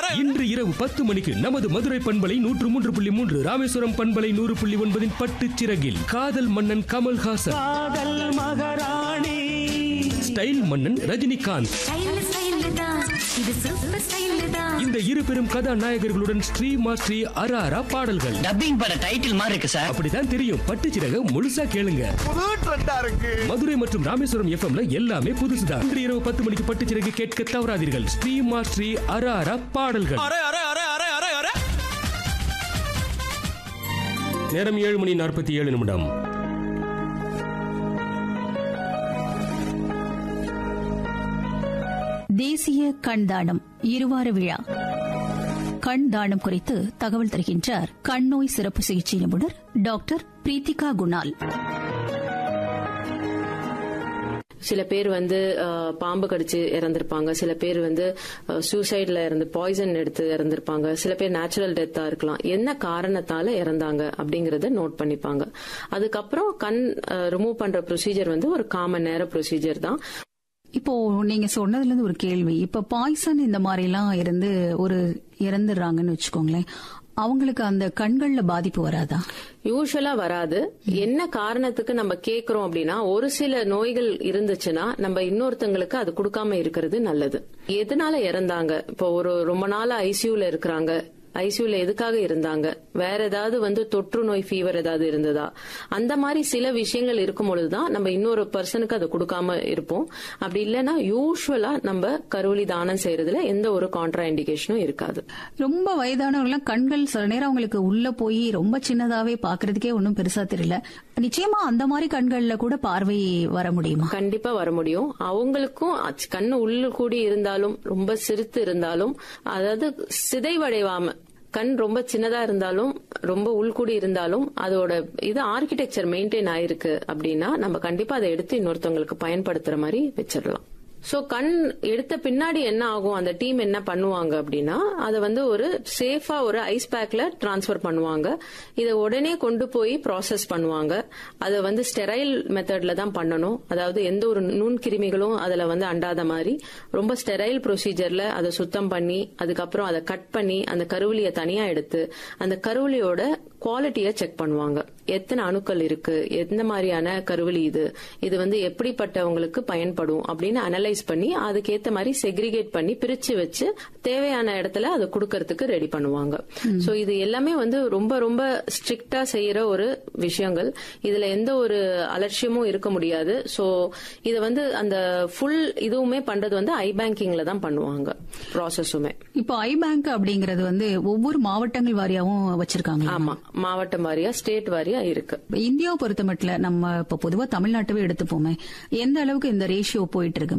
இன்று இரவு பத்து மணிக்கு நமது மதுரை பண்பலை நூற்று மூன்று புள்ளி மூன்று ராமேஸ்வரம் பண்பலை நூறு புள்ளி ஒன்பதின் பட்டுச் சிறகில் காதல் மன்னன் கமல்ஹாசன் காதல் மகாராணி ஸ்டைல் மன்னன் ரஜினிகாந்த் ஸ்டைல் ஸ்டைல் தான் இது சூப்பர் ஸ்டைல் தான் இந்த இரு பெரும் கதாநாயகர்களுடன் ஸ்ரீமா ஸ்ரீ அராரா பாடல்கள் டப்பிங் பட டைட்டில் மாதிரி இருக்கு சார் அப்படிதான் தெரியும் பட்டுச் சிறக முழுசா கேளுங்க புது ட்ரெண்டா இருக்கு மதுரை மற்றும் ராமேஸ்வரம் எஃப்எம்ல எல்லாமே புதுசுதான் இன்று இரவு பத்து மணிக்கு பட்டுச் சிறகு கேட்க தவறாதீர்கள் ஸ்ரீமா ஸ்ரீ அராரா பாடல்கள் நேரம் ஏழு மணி நாற்பத்தி ஏழு நிமிடம் தேசிய கண் தானம் இருவார விழா கண் தானம் குறித்து தகவல் தருகின்றார் கண் நோய் சிறப்பு சிகிச்சை நிபுணர் டாக்டர் பிரீத்திகா குணால் சில பேர் வந்து அஹ், பாம்பு கடிச்சு இறந்திருப்பாங்க சில பேர் வந்து சூசைட்ல இறந்து பாய்சன் எடுத்து இறந்திருப்பாங்க சில பேர் நேச்சுரல் டெத்தா இருக்கலாம் என்ன காரணத்தால இறந்தாங்க அப்படிங்கறத நோட் பண்ணிப்பாங்க அதுக்கப்புறம் கண் ரிமூவ் பண்ற ப்ரொசீஜர் வந்து ஒரு காமன் நேர ப்ரொசீஜர் தான் இப்போ நீங்க சொன்னதுல இருந்து ஒரு கேள்வி இப்ப பாய்சன் இந்த மாதிரி எல்லாம் இருந்து ஒரு இறந்துடுறாங்கன்னு வச்சுக்கோங்களேன் அவங்களுக்கு அந்த கண்கள்ல பாதிப்பு வராதா யூஸ்வலா வராது என்ன காரணத்துக்கு நம்ம கேக்குறோம் அப்படின்னா ஒரு சில நோய்கள் இருந்துச்சுன்னா நம்ம இன்னொருத்தங்களுக்கு அது கொடுக்காம இருக்கிறது நல்லது எதனால இறந்தாங்க இப்போ ஒரு ரொம்ப நாளா ஐசியூல இருக்கிறாங்க ஐசியூல எதுக்காக இருந்தாங்க வேற ஏதாவது வந்து தொற்று நோய் ஃபீவர் ஏதாவது இருந்ததா அந்த மாதிரி சில விஷயங்கள் இருக்கும் பொழுதுதான் நம்ம இன்னொரு பர்சனுக்கு அதை கொடுக்காம இருப்போம் அப்படி இல்லைன்னா யூஸ்வலா நம்ம கருவலி தானம் செய்யறதுல எந்த ஒரு கான்ட்ரா இண்டிகேஷனும் இருக்காது ரொம்ப வயதானவங்களாம் கண்கள் சில நேரம் அவங்களுக்கு உள்ள போய் ரொம்ப சின்னதாவே பாக்குறதுக்கே ஒன்றும் பெருசா தெரியல நிச்சயமா அந்த மாதிரி கண்கள்ல கூட பார்வை வர முடியுமா கண்டிப்பா வர முடியும் அவங்களுக்கும் அச்- கண்ணு உள்ளு கூடி இருந்தாலும் ரொம்ப சிரித்து இருந்தாலும் அதாவது சிதைவடைவாம கண் ரொம்ப சின்னதா இருந்தாலும் ரொம்ப உள்கூடி இருந்தாலும் அதோட இது ஆர்கிடெக்சர் மெயின்டைன் ஆயிருக்கு அப்படின்னா நம்ம கண்டிப்பா அதை எடுத்து இன்னொருத்தவங்களுக்கு பயன்படுத்துற மாதிரி வச்சிடலாம் சோ கண் எடுத்த பின்னாடி என்ன ஆகும் அந்த டீம் என்ன பண்ணுவாங்க அப்படின்னா அதை வந்து ஒரு சேஃபா ஒரு ஐஸ் பேக்ல டிரான்ஸ்ஃபர் பண்ணுவாங்க இதை உடனே கொண்டு போய் ப்ராசஸ் பண்ணுவாங்க அதை வந்து ஸ்டெரைல் மெத்தட்ல தான் பண்ணணும் அதாவது எந்த ஒரு நுண்கிருமிகளும் அதுல வந்து அண்டாத மாதிரி ரொம்ப ஸ்டெரைல் ப்ரொசீஜர்ல அதை சுத்தம் பண்ணி அதுக்கப்புறம் அதை கட் பண்ணி அந்த கருவிலியை தனியா எடுத்து அந்த கருவிலியோட குவாலிட்டியை செக் பண்ணுவாங்க எத்தனை அணுக்கள் இருக்கு எந்த மாதிரியான கருவிலி இது இது வந்து எப்படிப்பட்டவங்களுக்கு பயன்படும் அப்படின்னு அனலைஸ் பண்ணி அதுக்கேத்த மாதிரி செக்ரிகேட் பண்ணி பிரிச்சு வச்சு தேவையான இடத்துல அதை கொடுக்கறதுக்கு ரெடி பண்ணுவாங்க சோ இது எல்லாமே வந்து ரொம்ப ரொம்ப ஸ்ட்ரிக்டா செய்யற ஒரு விஷயங்கள் இதுல எந்த ஒரு அலட்சியமும் இருக்க முடியாது சோ இத வந்து அந்த ஃபுல் இதுவுமே பண்றது வந்து ஐ பேங்கிங்ல தான் பண்ணுவாங்க ப்ராசஸுமே இப்போ ஐ பேங்க் அப்படிங்கறது வந்து ஒவ்வொரு மாவட்டங்கள் வாரியாவும் வச்சிருக்காங்க ஆமா மாவட்டம் வாரியா ஸ்டேட் வாரியா இருக்கு இந்தியாவை பொறுத்த மட்டும் நம்ம இப்ப பொதுவா தமிழ்நாட்டவே எடுத்துப்போமே எந்த அளவுக்கு இந்த ரேஷியோ போயிட்டு இருக்கு